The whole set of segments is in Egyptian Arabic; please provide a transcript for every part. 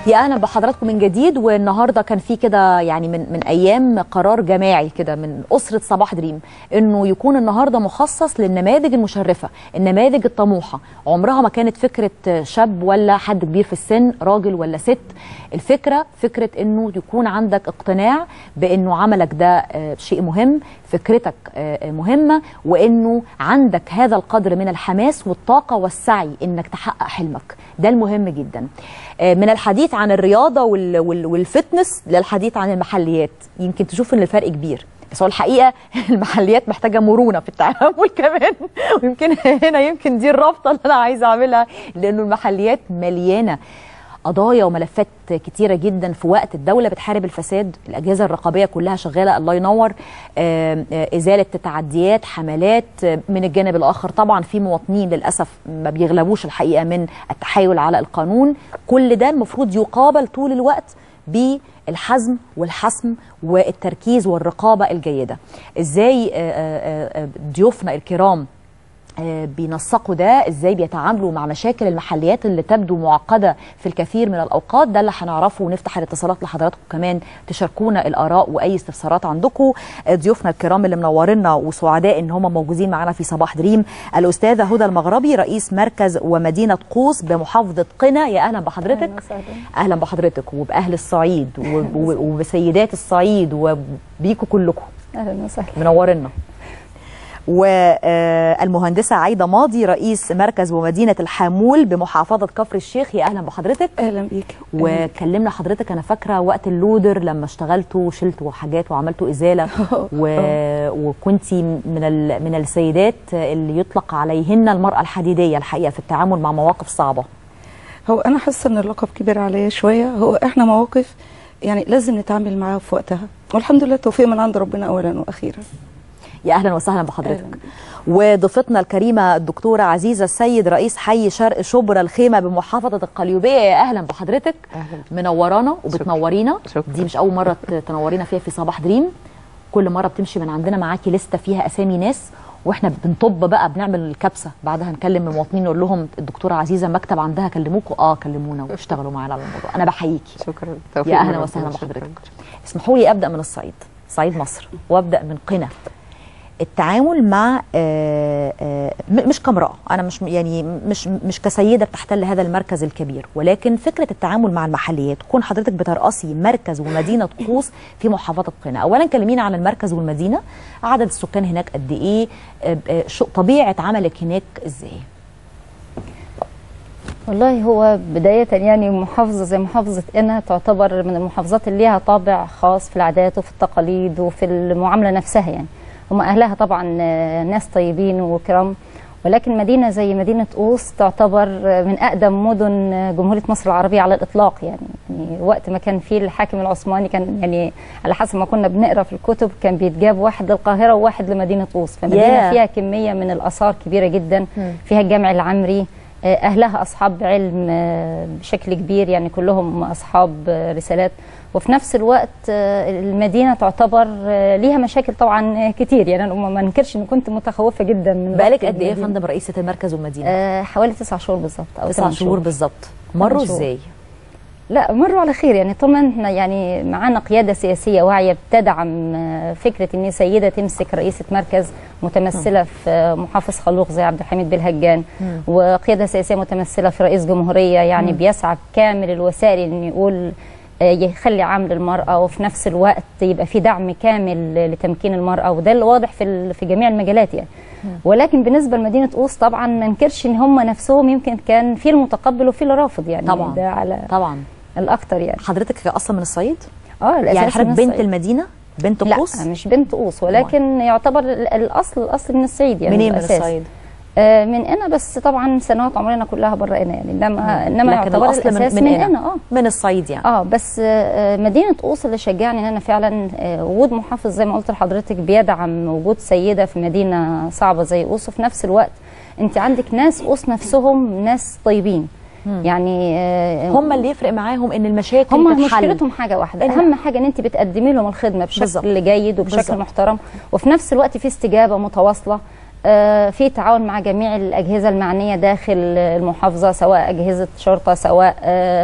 يا اهلا بحضراتكم من جديد والنهارده كان في كده يعني من من ايام قرار جماعي كده من اسره صباح دريم انه يكون النهارده مخصص للنماذج المشرفه، النماذج الطموحه، عمرها ما كانت فكره شاب ولا حد كبير في السن، راجل ولا ست، الفكره فكره انه يكون عندك اقتناع بانه عملك ده شيء مهم، فكرتك مهمه وانه عندك هذا القدر من الحماس والطاقه والسعي انك تحقق حلمك، ده المهم جدا. من الحديث عن الرياضه والفتنس للحديث عن المحليات يمكن تشوف ان الفرق كبير بس هو الحقيقه المحليات محتاجه مرونه في التعامل كمان ويمكن هنا يمكن دي الرابطه اللي انا عايزه اعملها لانه المحليات مليانه قضايا وملفات كتيره جدا في وقت الدوله بتحارب الفساد الاجهزه الرقابيه كلها شغاله الله ينور ازاله تعديات حملات من الجانب الاخر طبعا في مواطنين للاسف ما بيغلبوش الحقيقه من التحايل على القانون كل ده المفروض يقابل طول الوقت بالحزم والحسم والتركيز والرقابه الجيده ازاي ضيوفنا الكرام بينسقوا ده ازاي بيتعاملوا مع مشاكل المحليات اللي تبدو معقده في الكثير من الاوقات ده اللي هنعرفه ونفتح الاتصالات لحضراتكم كمان تشاركونا الاراء واي استفسارات عندكم ضيوفنا الكرام اللي منورنا وسعداء ان هم موجودين معانا في صباح دريم الاستاذه هدى المغربي رئيس مركز ومدينه قوس بمحافظه قنا يا اهلا بحضرتك أهلا, اهلا بحضرتك وباهل الصعيد وبسيدات الصعيد وبيكم كلكم اهلا وسهلا منورنا والمهندسه عايده ماضي رئيس مركز ومدينه الحامول بمحافظه كفر الشيخ يا اهلا بحضرتك اهلا بيك وكلمنا حضرتك انا فاكره وقت اللودر لما اشتغلتوا وشلتوا حاجات وعملتوا ازاله و... وكنتي من ال... من السيدات اللي يطلق عليهن المراه الحديديه الحقيقه في التعامل مع مواقف صعبه هو انا حاسه ان اللقب كبير عليا شويه هو احنا مواقف يعني لازم نتعامل معاها في وقتها والحمد لله توفيق من عند ربنا اولا واخيرا يا اهلا وسهلا بحضرتك وضيفتنا الكريمه الدكتوره عزيزه السيد رئيس حي شرق شبرا الخيمه بمحافظه القليوبيه يا اهلا بحضرتك أهلا. منورانا وبتنورينا شكرا. دي مش اول مره تنورينا فيها في صباح دريم كل مره بتمشي من عندنا معاكي لسته فيها اسامي ناس واحنا بنطب بقى بنعمل الكبسه بعدها نكلم المواطنين نقول لهم الدكتوره عزيزه مكتب عندها كلموكوا اه كلمونا واشتغلوا معانا على الموضوع انا بحييكي شكرا يا اهلا وسهلا بحضرتك اسمحوا لي ابدا من الصعيد صعيد مصر وابدا من قنا التعامل مع آآ آآ مش كامراه انا مش يعني مش مش كسيده بتحتل هذا المركز الكبير ولكن فكره التعامل مع المحليات كون حضرتك بترأسي مركز ومدينه قوس في محافظه قنا اولا كلمينا عن المركز والمدينه عدد السكان هناك قد ايه شو طبيعه عملك هناك ازاي والله هو بداية يعني محافظة زي محافظة قنا تعتبر من المحافظات اللي ليها طابع خاص في العادات وفي التقاليد وفي المعاملة نفسها يعني هم أهلها طبعا ناس طيبين وكرام ولكن مدينة زي مدينة قوس تعتبر من أقدم مدن جمهورية مصر العربية على الإطلاق يعني, يعني وقت ما كان فيه الحاكم العثماني كان يعني على حسب ما كنا بنقرا في الكتب كان بيتجاب واحد للقاهرة وواحد لمدينة قوس فمدينة Yeah. فيها كمية من الآثار كبيرة جدا فيها الجامع العمري أهلها أصحاب علم بشكل كبير يعني كلهم أصحاب رسالات وفي نفس الوقت المدينة تعتبر ليها مشاكل طبعا كتير يعني أنا ما انكرش إن كنت متخوفة جدا من بقالك وقت قد ايه يا المدينة. فندم رئيسه المركز والمدينه آه، حوالي تسع شهور بالظبط أو تسع ثمان شهور بالظبط مروا شهور. ازاي لا مروا على خير يعني طبعا احنا يعني معانا قياده سياسيه واعيه بتدعم آه، فكره ان سيده تمسك رئيسه مركز متمثله في آه، محافظ خلوق زي عبد الحميد بالهجان وقياده سياسيه متمثله في رئيس جمهوريه يعني بيسعى بكامل الوسائل ان يقول آه، يخلي عامل المرأة وفي نفس الوقت يبقى في دعم كامل لتمكين المرأة وده اللي واضح في ال- في جميع المجالات يعني ولكن بالنسبة لمدينة قوس طبعا ما ننكرش ان هم نفسهم يمكن كان في المتقبل وفي اللي رافض يعني طبعا. ده على طبعا الاكتر يعني حضرتك اصلا من الصعيد اه الأساس يعني حضرتك من بنت الصعيد. المدينه بنت لا قوس مش بنت قوس ولكن يعتبر ال- الاصل الاصل من الصعيد يعني منين من الأساس. الصعيد آه من هنا بس طبعا سنوات عمرنا كلها بره هنا يعني انما انما لكن يعتبر الأصل من- الاساس من من, هنا. هنا اه من الصعيد يعني اه بس آه مدينه قوس اللي شجعني ان انا فعلا آه وجود محافظ زي ما قلت لحضرتك بيدعم وجود سيده في مدينه صعبه زي قوس وفي نفس الوقت انت عندك ناس قوس نفسهم ناس طيبين يعني آه هم اللي يفرق معاهم ان المشاكل هم تتحل. مشكلتهم حاجه واحده إن- اهم حاجه ان انت بتقدمي لهم الخدمه بشكل بالظبط. جيد وبشكل بالظبط. محترم وفي نفس الوقت في استجابه متواصله آه، في تعاون مع جميع الاجهزه المعنيه داخل المحافظه سواء اجهزه شرطه سواء آه،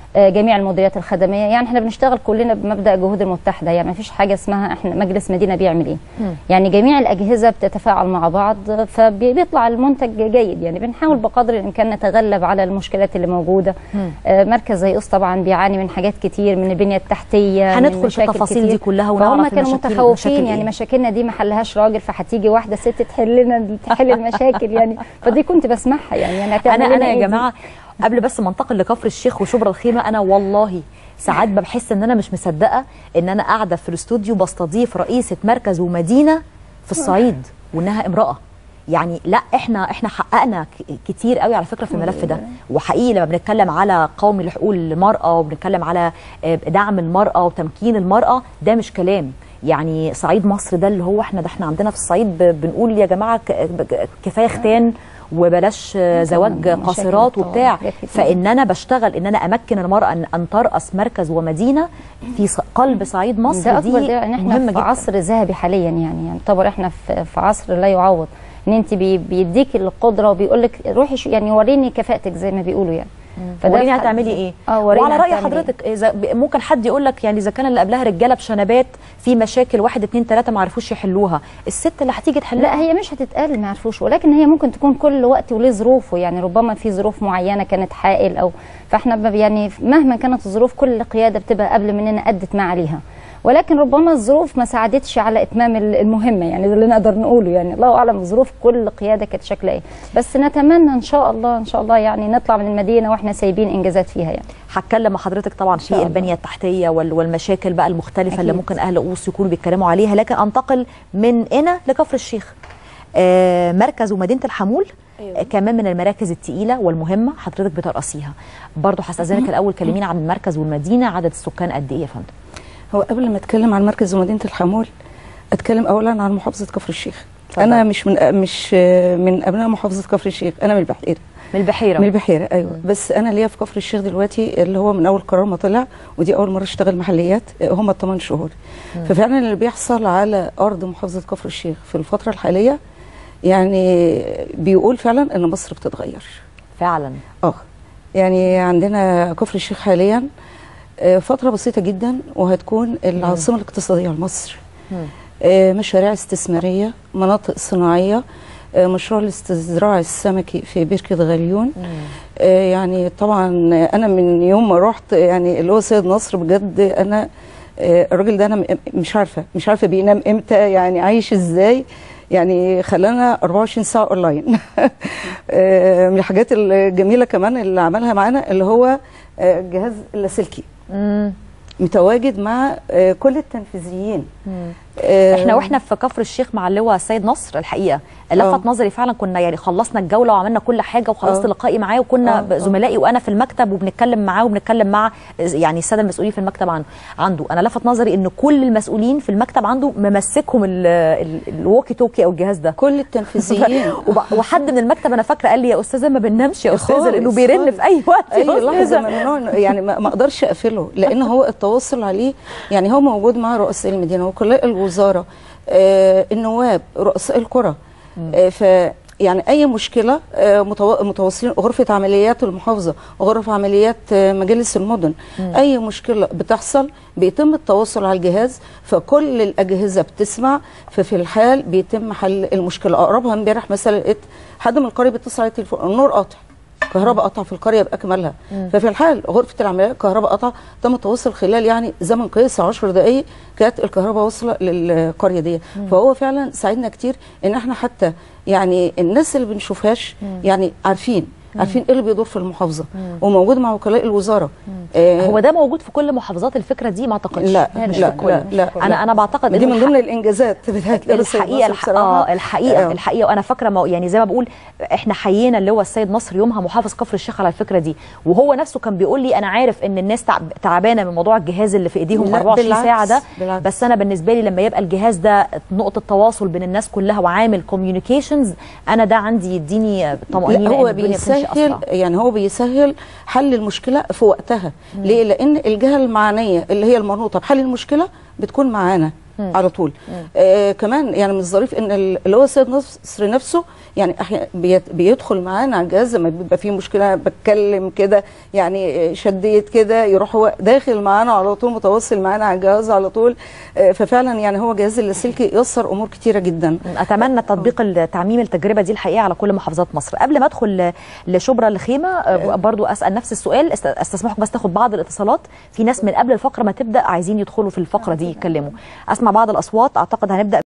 آه، جميع المديريات الخدميه يعني احنا بنشتغل كلنا بمبدا الجهود المتحده يعني ما فيش حاجه اسمها احنا مجلس مدينه بيعمل ايه يعني جميع الاجهزه بتتفاعل مع بعض فبيطلع المنتج جيد يعني بنحاول بقدر الامكان نتغلب على المشكلات اللي موجوده آه، مركز زي اس طبعا بيعاني من حاجات كتير من البنيه التحتيه من هندخل في مشاكل التفاصيل كتير. دي كلها فهم ونعرف كانوا المشاكل- متخوفين المشاكل يعني إيه. مشاكلنا دي ما حلهاش راجل فهتيجي واحده ست تحل لنا تحل المشاكل يعني فدي كنت بسمعها يعني انا انا انا يا جماعه قبل بس ما انتقل لكفر الشيخ وشبرا الخيمه انا والله ساعات بحس ان انا مش مصدقه ان انا قاعده في الاستوديو بستضيف رئيسه مركز ومدينه في الصعيد وانها امراه يعني لا احنا احنا حققنا ك- كتير قوي على فكره في الملف ده وحقيقي لما بنتكلم على قومي لحقوق المراه وبنتكلم على آه، دعم المراه وتمكين المراه ده مش كلام يعني صعيد مصر ده اللي هو احنا ده احنا عندنا في الصعيد ب- بنقول يا جماعه ك- كفايه ختان وبلاش آه، زواج مشاكل قاصرات طبعاً، وبتاع حاجات كتير. فان انا بشتغل ان انا امكن المراه ان, أن تراس مركز ومدينه في ص- قلب صعيد مصر ده دي اكبر ده ان احنا مهمه في جدا عصر ذهبي حاليا يعني يعني يعتبر احنا في, في عصر لا يعوض ان انت بي بيديك القدره وبيقول لك روحي شو يعني وريني كفاءتك زي ما بيقولوا يعني وريني في حد- هتعملي ايه اه وريني وعلى راي هتعملي إيه. حضرتك اذا ب- ممكن حد يقول لك يعني اذا كان اللي قبلها رجاله بشنبات في مشاكل واحد اتنين تلاته ما عرفوش يحلوها الست اللي هتيجي تحلها لا هي مش هتتقال ما يعرفوش ولكن هي ممكن تكون كل وقت وليه ظروفه يعني ربما في ظروف معينه كانت حائل او فاحنا ب- يعني مهما كانت الظروف كل قياده بتبقى قبل مننا ادت ما عليها ولكن ربما الظروف ما ساعدتش على اتمام ال- المهمه يعني ده اللي نقدر نقوله يعني الله اعلم ظروف كل قياده كانت شكلها ايه بس نتمنى ان شاء الله ان شاء الله يعني نطلع من المدينه واحنا سايبين انجازات فيها يعني هتكلم مع حضرتك طبعا في شاء الله. البنيه التحتيه وال- والمشاكل بقى المختلفه اللي أكيد. ممكن اهل قوس يكونوا بيتكلموا عليها لكن انتقل من هنا لكفر الشيخ آه مركز ومدينه الحمول أيوة. كمان من المراكز التقيله والمهمه حضرتك بترأسيها برضه هستاذنك الاول كلمينا عن المركز والمدينه عدد السكان قد ايه يا فندم هو قبل ما اتكلم عن مركز ومدينه الحمول اتكلم اولا عن محافظه كفر الشيخ اتفضل. انا مش من مش من ابناء محافظه كفر الشيخ انا من البحيره من البحيره من البحيره ايوه بس انا ليا في كفر الشيخ دلوقتي اللي هو من اول قرار ما طلع ودي اول مره اشتغل محليات هم الثمان شهور ففعلا اللي بيحصل على ارض محافظه كفر الشيخ في الفتره الحاليه يعني بيقول فعلا ان مصر بتتغير فعلا اه يعني عندنا كفر الشيخ حاليا آه، فتره بسيطه جدا وهتكون العاصمه الاقتصاديه لمصر مم. آه، مشاريع استثماريه مناطق صناعيه آه، مشروع الاستزراع السمكي في بركه غليون آه، يعني طبعا انا من يوم ما رحت يعني اللي هو سيد نصر بجد انا آه، الراجل ده انا م- مش عارفه مش عارفه بينام امتى يعني عايش ازاي يعني خلانا 24 ساعه اونلاين آه، من الحاجات الجميله كمان اللي عملها معانا اللي هو آه، جهاز اللاسلكي مم. متواجد مع آه، كل التنفيذيين مم. آه، احنا واحنا في كفر الشيخ مع اللواء السيد نصر الحقيقه لفت آه. نظري فعلا كنا يعني خلصنا الجوله وعملنا كل حاجه وخلصت آه. لقائي معاه وكنا آه. ب- زملائي وانا في المكتب وبنتكلم معاه وبنتكلم مع يعني الساده المسؤولين في المكتب عنه عنده انا لفت نظري ان كل المسؤولين في المكتب عنده ممسكهم ال- ال- الووكي توكي او الجهاز ده كل التنفيذيين وب- وحد من المكتب انا فاكره قال لي يا استاذه ما بننامش يا استاذه خالص، لانه بيرن خالص. في اي وقت اي يا لحظه أستاذة. ممنوع يعني ما ما اقدرش اقفله لان هو التواصل عليه يعني هو موجود مع رؤساء المدينه وكلاء الوزاره آه النواب رؤساء القرى آه ف يعني اي مشكله آه متوا- متواصلين غرفه عمليات المحافظه غرف عمليات آه مجالس المدن اي مشكله بتحصل بيتم التواصل على الجهاز فكل الاجهزه بتسمع ففي الحال بيتم حل المشكله اقربها امبارح مثلا لقيت حد من القريه بيتصل على التليفون النور قاطع كهرباء قطع في القريه باكملها ففي الحال غرفه العمليات كهرباء قطع تم التواصل خلال يعني زمن قياسي 10 دقائق كانت الكهرباء واصله للقريه دي فهو فعلا ساعدنا كتير ان احنا حتى يعني الناس اللي بنشوفهاش يعني عارفين عارفين ايه اللي بيدور في المحافظه وموجود مع وكلاء الوزاره آه هو ده موجود في كل محافظات الفكره دي ما اعتقدش لا مش لا في كل. لا, لا انا انا بعتقد دي إنه من ضمن الانجازات بتاعت الحقيقه الح... اه الحقيقه آه. الحقيقه وانا فاكره مو... يعني زي ما بقول احنا حيينا اللي هو السيد نصر يومها محافظ كفر الشيخ على الفكره دي وهو نفسه كان بيقول لي انا عارف ان الناس تعب... تعبانه من موضوع الجهاز اللي في ايديهم لا، 24 بالعكس، ساعه ده بالعكس. بس انا بالنسبه لي لما يبقى الجهاز ده نقطه تواصل بين الناس كلها وعامل كوميونيكيشنز انا ده عندي يديني طمانينه لا هو إن الدنيا بتمشي بيسهل أسرع. يعني هو بيسهل حل المشكله في وقتها ليه لان الجهه المعنيه اللي هي المنوطه بحل المشكله بتكون معانا على طول آه كمان يعني من الظريف ان ال- اللي هو السيد نصر نفسه يعني احيانا بيت- بيدخل معانا على الجهاز لما بيبقى فيه مشكله بتكلم كده يعني آه، شديت كده يروح هو داخل معانا على طول متواصل معانا على الجهاز على طول آه ففعلا يعني هو جهاز اللاسلكي يسر امور كتيره جدا اتمنى تطبيق التعميم التجربه دي الحقيقه على كل محافظات مصر قبل ما ادخل لشبرا الخيمه آه، برضو اسال نفس السؤال است- استسمحك بس تاخد بعض الاتصالات في ناس من قبل الفقره ما تبدا عايزين يدخلوا في الفقره دي يتكلموا اسمع بعض الاصوات اعتقد هنبدا